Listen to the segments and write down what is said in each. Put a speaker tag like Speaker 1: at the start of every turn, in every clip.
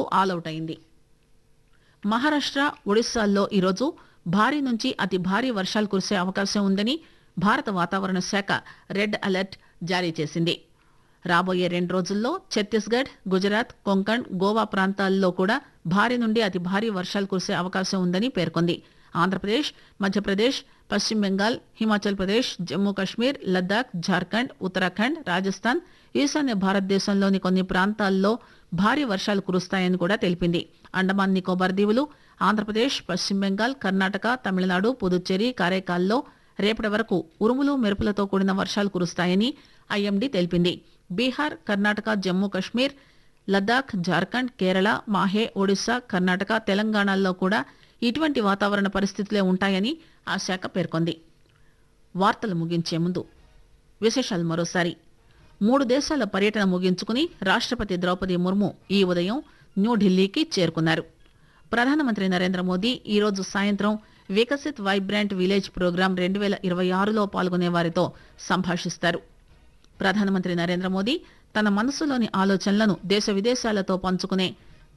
Speaker 1: all out అయింది మహారాష్ట్ర ఒడిశాల్లో ఈరోజు భారీ నుంచి అతి భారీ వర్షాలు కురిసే అవకాశం ఉందని భారత వాతావరణ శాఖ రెడ్ అలర్ట్ జారీ చేసింది రాబోయే రెండు రోజుల్లో ఛత్తీస్గఢ్ గుజరాత్ కొంకణ్ గోవా ప్రాంతాల్లో కూడా భారీ నుండి అతి భారీ వర్షాలు కురిసే అవకాశం ఉందని పేర్కొంది ఆంధ్రప్రదేశ్ మధ్యప్రదేశ్ పశ్చిమ బెంగాల్ హిమాచల్ ప్రదేశ్ జమ్మూ కశ్మీర్ లద్దాఖ్ జార్ఖండ్ ఉత్తరాఖండ్ రాజస్థాన్ ఈశాన్య భారతదేశంలోని కొన్ని ప్రాంతాల్లో భారీ వర్షాలు కురుస్తాయని కూడా తెలిపింది అండమాన్ నికోబార్ దీవులు ఆంధ్రప్రదేశ్ పశ్చిమ బెంగాల్ కర్ణాటక తమిళనాడు పుదుచ్చేరి కారైకాల్లో రేపటి వరకు ఉరుములు మెరుపులతో కూడిన వర్షాలు కురుస్తాయని ఐఎండీ తెలిపింది బీహార్ కర్ణాటక జమ్మూ కశ్మీర్ లద్దాఖ్ జార్ఖండ్ కేరళ మాహే ఒడిశా కర్ణాటక తెలంగాణల్లో కూడా ఇటువంటి వాతావరణ పరిస్థితులే ఉంటాయని ఆ శాఖ పేర్కొంది వార్తలు ముగించే ముందు విశేషాలు మరోసారి మూడు దేశాల పర్యటన ముగించుకుని రాష్ట్రపతి ద్రౌపది ముర్ము ఈ ఉదయం న్యూఢిల్లీకి చేరుకున్నారు ప్రధానమంత్రి నరేంద్ర మోదీ ఈరోజు సాయంత్రం వికసిత్ వైబ్రాంట్ విలేజ్ ప్రోగ్రాం రెండు వేల ఇరవై ఆరులో పాల్గొనే వారితో సంభాషిస్తారు ప్రధానమంత్రి నరేంద్ర మోదీ తన మనసులోని ఆలోచనలను దేశ విదేశాలతో పంచుకునే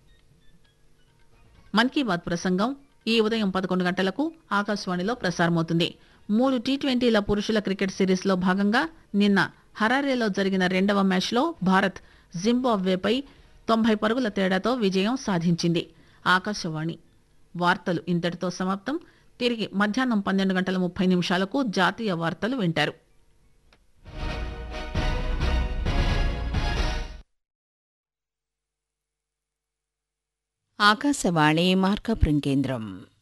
Speaker 1: మన్ కీ బాత్ ప్రసంగం ఈ ఉదయం పదకొండు గంటలకు ఆకాశవాణిలో ప్రసారమవుతుంది మూడు టీ ట్వంటీల పురుషుల క్రికెట్ సిరీస్ లో భాగంగా నిన్న హరారేలో జరిగిన రెండవ మ్యాచ్లో భారత్ జింబాబ్వేపై తొంభై పరుగుల తేడాతో విజయం సాధించింది ఆకాశవాణి వార్తలు ఇంతటితో సమాప్తం తిరిగి మధ్యాహ్నం పన్నెండు గంటల ముప్పై నిమిషాలకు జాతీయ వార్తలు వింటారు
Speaker 2: ఆకాశవాణి మార్కాపురం కేంద్రం